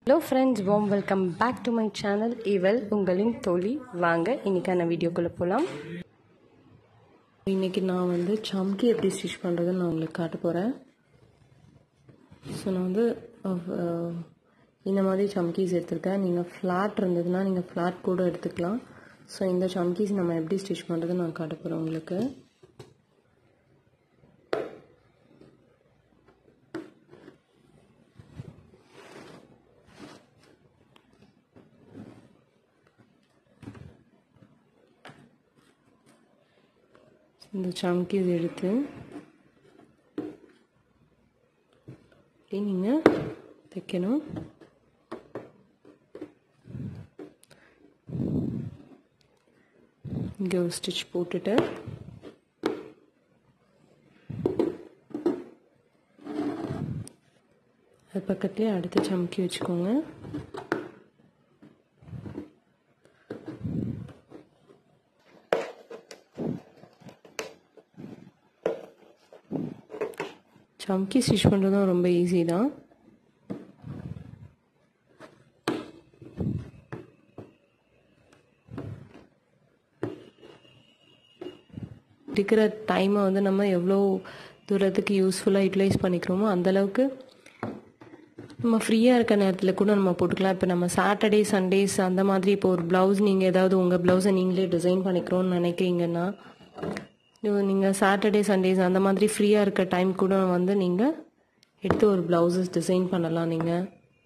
hello friends வாம் welcome back to my channel இவள் உங்களின் தோழி வாங்க இன்னைக்கான வீடியோக்குள்ளே போகலாம் இன்றைக்கி நான் வந்து சம்கி எப்படி ஸ்டிச் பண்ணுறதுன்னு நான் உங்களுக்கு காட்ட போகிறேன் ஸோ நான் வந்து அஹ், இந்த மாதிரி சம்கீஸ் எடுத்திருக்கேன் நீங்கள் ஃப்ளாட் இருந்ததுன்னா நீங்கள் ஃப்ளாட் கூட எடுத்துக்கலாம் ஸோ இந்த சம்கீஸ் நம்ம எப்படி ஸ்டிச் பண்ணுறதுன்னு நான் காட்ட போகிறேன் உங்களுக்கு இந்த சம்கீஸ் எடுத்து அப்படியே நீங்கள் தைக்கணும் இங்கே ஒரு ஸ்டிச் போட்டுட்டு அது பக்கத்துலேயே அடுத்த சம்கி வச்சுக்கோங்க சம்கி ஸ்டிச் பண்ணுறதும் ரொம்ப ஈஸி தான் இருக்கிற டைமை வந்து நம்ம எவ்வளோ தூரத்துக்கு யூஸ்ஃபுல்லாக யூட்டிலைஸ் பண்ணிக்கிறோமோ அந்தளவுக்கு நம்ம ஃப்ரீயாக இருக்க நேரத்தில் கூட நம்ம போட்டுக்கலாம் இப்போ நம்ம சாட்டர்டே சண்டேஸ் அந்த மாதிரி இப்போ ஒரு ப்ளவுஸ் நீங்கள் ஏதாவது உங்கள் ப்ளவுஸை நீங்களே டிசைன் பண்ணிக்கிறோன்னு நினைக்கிறீங்கன்னா நீங்கள் சாட்டர்டே சண்டேஸ் அந்த மாதிரி ஃப்ரீயாக இருக்க டைம் கூட வந்து நீங்கள் எடுத்து ஒரு ப்ளவுசஸ் டிசைன் பண்ணலாம் நீங்கள்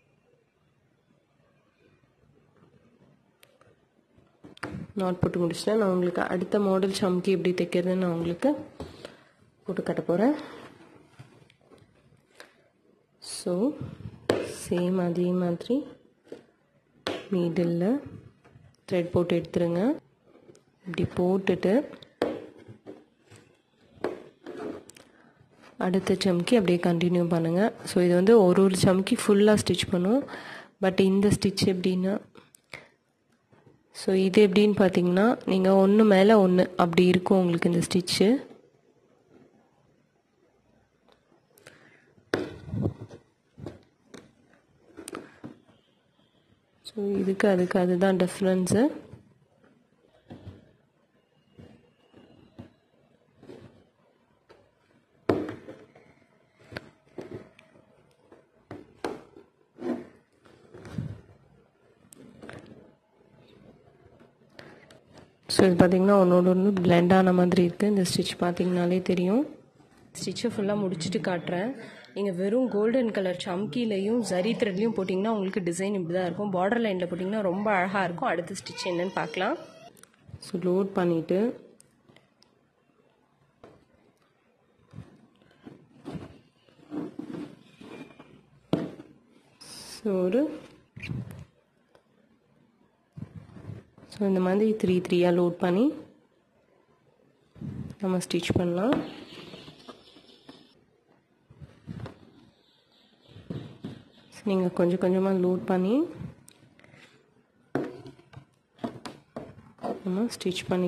நாட் போட்டு முடிச்சிட்டேன் நான் உங்களுக்கு அடுத்த மாடல் சம்கி எப்படி தைக்கிறதுன்னு நான் உங்களுக்கு போட்டு காட்ட போகிறேன் ஸோ சேம் அதே மாதிரி மீடில் த்ரெட் போட்டு எடுத்துருங்க இப்படி போட்டுட்டு அடுத்த சம்கி அப்படியே கண்டினியூ பண்ணுங்கள் ஸோ இது வந்து ஒரு ஒரு சம்கி ஃபுல்லாக ஸ்டிச் பண்ணும் பட் இந்த ஸ்டிச் எப்படின்னா ஸோ இது எப்படின்னு பார்த்தீங்கன்னா நீங்கள் ஒன்று மேலே ஒன்று அப்படி இருக்கும் உங்களுக்கு இந்த ஸ்டிச்சு ஸோ இதுக்கு அதுக்கு அதுதான் டிஃப்ரென்ஸு ஸோ இது பார்த்தீங்கன்னா ஒன்றோட ஒன்று பிளெண்ட் ஆன மாதிரி இருக்குது இந்த ஸ்டிச் பார்த்தீங்கனாலே தெரியும் ஸ்டிச்சை ஃபுல்லாக முடிச்சுட்டு காட்டுறேன் நீங்கள் வெறும் கோல்டன் கலர் சம்கிலையும் ஜரி த்ரெட்லையும் போட்டிங்கன்னா உங்களுக்கு டிசைன் இப்படி தான் இருக்கும் பார்டர் லைனில் போட்டிங்கன்னா ரொம்ப அழகாக இருக்கும் அடுத்த ஸ்டிச் என்னன்னு பார்க்கலாம் ஸோ லோட் பண்ணிவிட்டு ஸோ ஒரு ஸோ இந்த மாதிரி த்ரீ த்ரீயாக லோட் பண்ணி நம்ம ஸ்டிச் பண்ணலாம் நீங்கள் கொஞ்சம் கொஞ்சமாக லோட் பண்ணி நம்ம ஸ்டிச் பண்ணி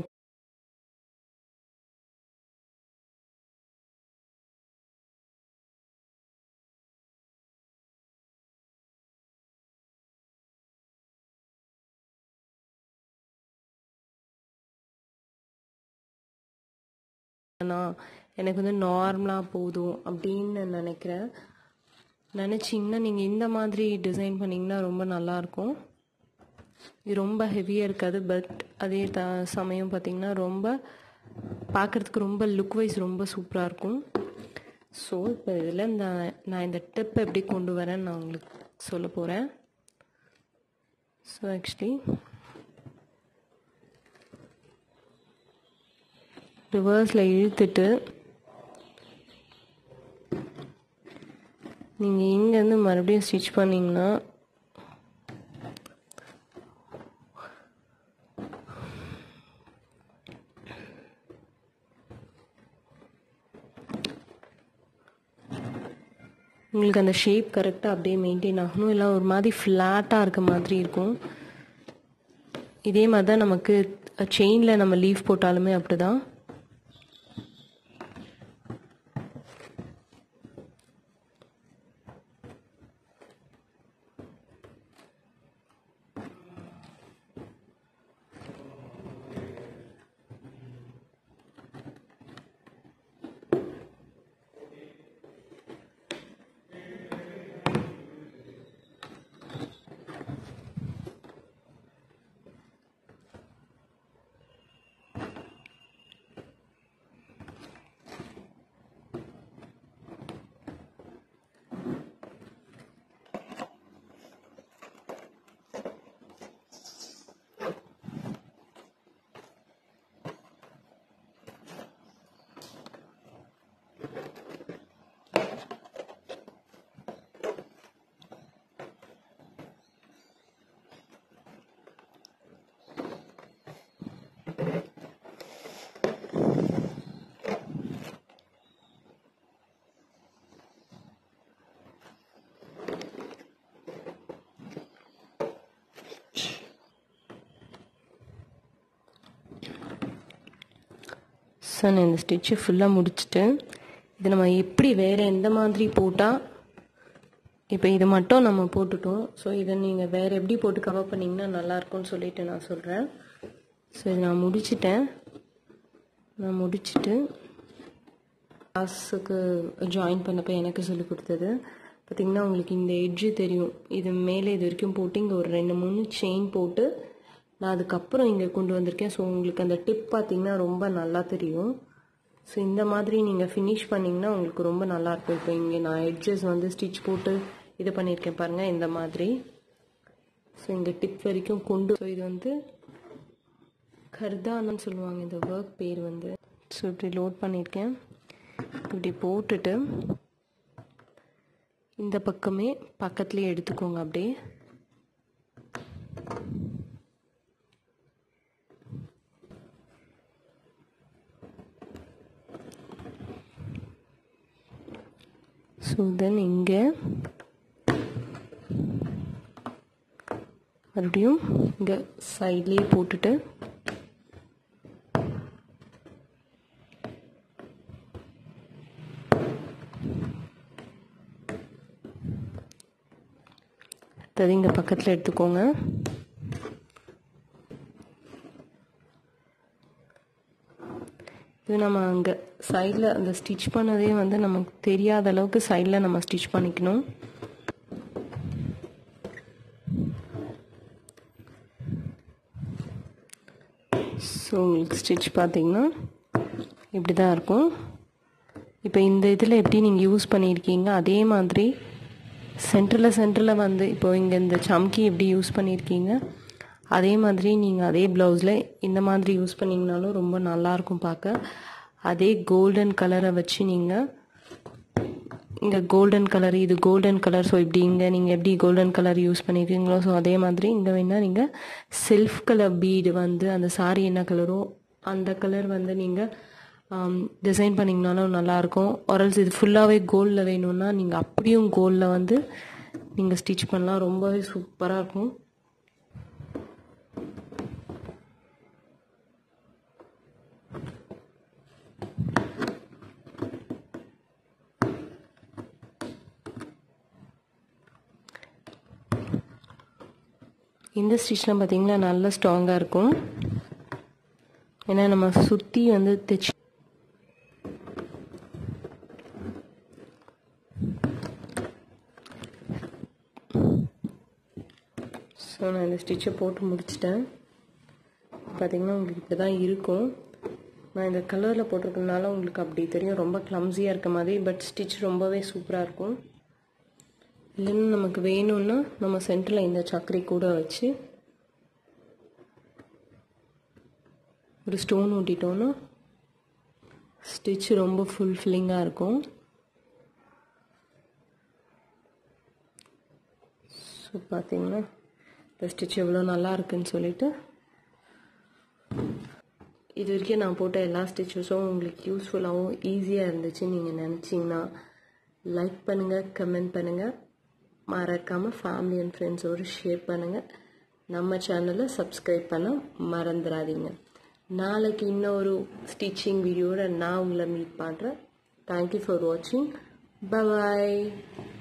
நான் எனக்கு வந்து நார்மலாக போதும் அப்படின்னு நினைக்கிறேன் நினச்சிங்கன்னா நீங்கள் இந்த மாதிரி டிசைன் பண்ணிங்கன்னா ரொம்ப நல்லாயிருக்கும் இது ரொம்ப ஹெவியாக இருக்காது பட் அதே த சமயம் பார்த்திங்கன்னா ரொம்ப பார்க்குறதுக்கு ரொம்ப லுக் வைஸ் ரொம்ப சூப்பராக இருக்கும் ஸோ இப்போ இதில் இந்த நான் இந்த டிப்பை எப்படி கொண்டு வரேன்னு நான் உங்களுக்கு சொல்ல போகிறேன் ஸோ ஆக்சுவலி ரிவர்ஸில் இழுத்துட்டு நீங்கள் இங்கேருந்து மறுபடியும் ஸ்டிச் பண்ணிங்கன்னா உங்களுக்கு அந்த ஷேப் கரெக்டாக அப்படியே மெயின்டைன் ஆகணும் இல்லை ஒரு மாதிரி ஃப்ளாட்டாக இருக்க மாதிரி இருக்கும் இதே மாதிரி தான் நமக்கு செயினில் நம்ம லீவ் போட்டாலுமே அப்படி தான் ஸோ நான் இந்த ஸ்டிச்சு ஃபுல்லாக முடிச்சுட்டு இது நம்ம எப்படி வேறு எந்த மாதிரி போட்டால் இப்போ இது மட்டும் நம்ம போட்டுட்டோம் ஸோ இதை நீங்கள் வேறு எப்படி போட்டு கவர் பண்ணிங்கன்னா நல்லாயிருக்கும்னு சொல்லிட்டு நான் சொல்கிறேன் ஸோ இதை நான் முடிச்சிட்டேன் நான் முடிச்சுட்டு கிளாஸுக்கு ஜாயின் பண்ணப்போ எனக்கு சொல்லி கொடுத்தது பார்த்திங்கன்னா உங்களுக்கு இந்த எட்ஜு தெரியும் இது மேலே இது வரைக்கும் போட்டு இங்கே ஒரு ரெண்டு மூணு செயின் போட்டு நான் அதுக்கப்புறம் இங்கே கொண்டு வந்திருக்கேன் ஸோ உங்களுக்கு அந்த டிப் பார்த்திங்கன்னா ரொம்ப நல்லா தெரியும் ஸோ இந்த மாதிரி நீங்கள் ஃபினிஷ் பண்ணிங்கன்னா உங்களுக்கு ரொம்ப நல்லாயிருக்கும் இப்போ இங்கே நான் எட்ஜஸ் வந்து ஸ்டிச் போட்டு இது பண்ணியிருக்கேன் பாருங்கள் இந்த மாதிரி ஸோ இங்கே டிப் வரைக்கும் கொண்டு ஸோ இது வந்து கர்தானன்னு சொல்லுவாங்க இந்த ஒர்க் பேர் வந்து ஸோ இப்படி லோட் பண்ணியிருக்கேன் இப்படி போட்டுட்டு இந்த பக்கமே பக்கத்துலேயே எடுத்துக்கோங்க அப்படியே ஸோ தென் இங்கே மறுபடியும் இங்கே சைட்லேயே போட்டுட்டு அடுத்தது இங்கே பக்கத்தில் எடுத்துக்கோங்க இது நம்ம அங்கே சைடில் அந்த ஸ்டிச் பண்ணதே வந்து நமக்கு தெரியாத அளவுக்கு சைடில் நம்ம ஸ்டிச் பண்ணிக்கணும் ஸோ உங்களுக்கு ஸ்டிச் பார்த்தீங்கன்னா இப்படி தான் இருக்கும் இப்போ இந்த இதில் எப்படி நீங்கள் யூஸ் பண்ணியிருக்கீங்க அதே மாதிரி சென்டரில் சென்டரில் வந்து இப்போ இங்கே இந்த சம்கி எப்படி யூஸ் பண்ணியிருக்கீங்க அதே மாதிரி நீங்கள் அதே ப்ளவுஸில் இந்த மாதிரி யூஸ் பண்ணிங்கனாலும் ரொம்ப நல்லாயிருக்கும் பார்க்க அதே கோல்டன் கலரை வச்சு நீங்கள் இங்கே கோல்டன் கலர் இது கோல்டன் கலர் ஸோ இப்படி இங்கே நீங்கள் எப்படி கோல்டன் கலர் யூஸ் பண்ணியிருக்கீங்களோ ஸோ அதே மாதிரி இங்கே வேணால் நீங்கள் செல்ஃப் கலர் பீடு வந்து அந்த சாரி என்ன கலரோ அந்த கலர் வந்து நீங்கள் டிசைன் பண்ணிங்கனாலும் நல்லாயிருக்கும் ஒரல்ஸ் இது ஃபுல்லாகவே கோல்டில் வேணும்னா நீங்கள் அப்படியும் கோல்டில் வந்து நீங்கள் ஸ்டிச் பண்ணலாம் ரொம்பவே சூப்பராக இருக்கும் இந்த ஸ்டிச்லாம் பார்த்தீங்கன்னா நல்லா ஸ்ட்ராங்காக இருக்கும் ஏன்னா நம்ம சுற்றி வந்து தைச்சு ஸோ நான் இந்த ஸ்டிச்சை போட்டு முடிச்சிட்டேன் பார்த்தீங்கன்னா உங்களுக்கு இப்படி தான் இருக்கும் நான் இந்த கலரில் போட்டிருக்கனால உங்களுக்கு அப்படி தெரியும் ரொம்ப க்ளம்ஸியாக இருக்க மாதிரி பட் ஸ்டிச் ரொம்பவே சூப்பராக இருக்கும் இல்லைன்னா நமக்கு வேணும்னா நம்ம சென்டரில் இந்த சக்கரை கூட வச்சு ஒரு ஸ்டோன் ஊட்டிட்டோன்னா ஸ்டிச் ரொம்ப ஃபுல்ஃபில்லிங்காக இருக்கும் ஸோ பார்த்தீங்கன்னா இந்த ஸ்டிச் எவ்வளோ நல்லா இருக்குன்னு சொல்லிட்டு இது வரைக்கும் நான் போட்ட எல்லா ஸ்டிச்சஸும் உங்களுக்கு யூஸ்ஃபுல்லாகவும் ஈஸியாக இருந்துச்சுன்னு நீங்கள் நினச்சிங்கன்னா லைக் பண்ணுங்கள் கமெண்ட் பண்ணுங்கள் மறக்காமல் ஃபேமிலி அண்ட் ஃப்ரெண்ட்ஸோடு ஷேர் பண்ணுங்கள் நம்ம சேனலை சப்ஸ்கிரைப் பண்ண மறந்துடாதீங்க நாளைக்கு இன்னொரு ஸ்டிச்சிங் வீடியோட நான் உங்களை மீட் பண்ணுறேன் தேங்க்யூ ஃபார் வாட்சிங் பாய்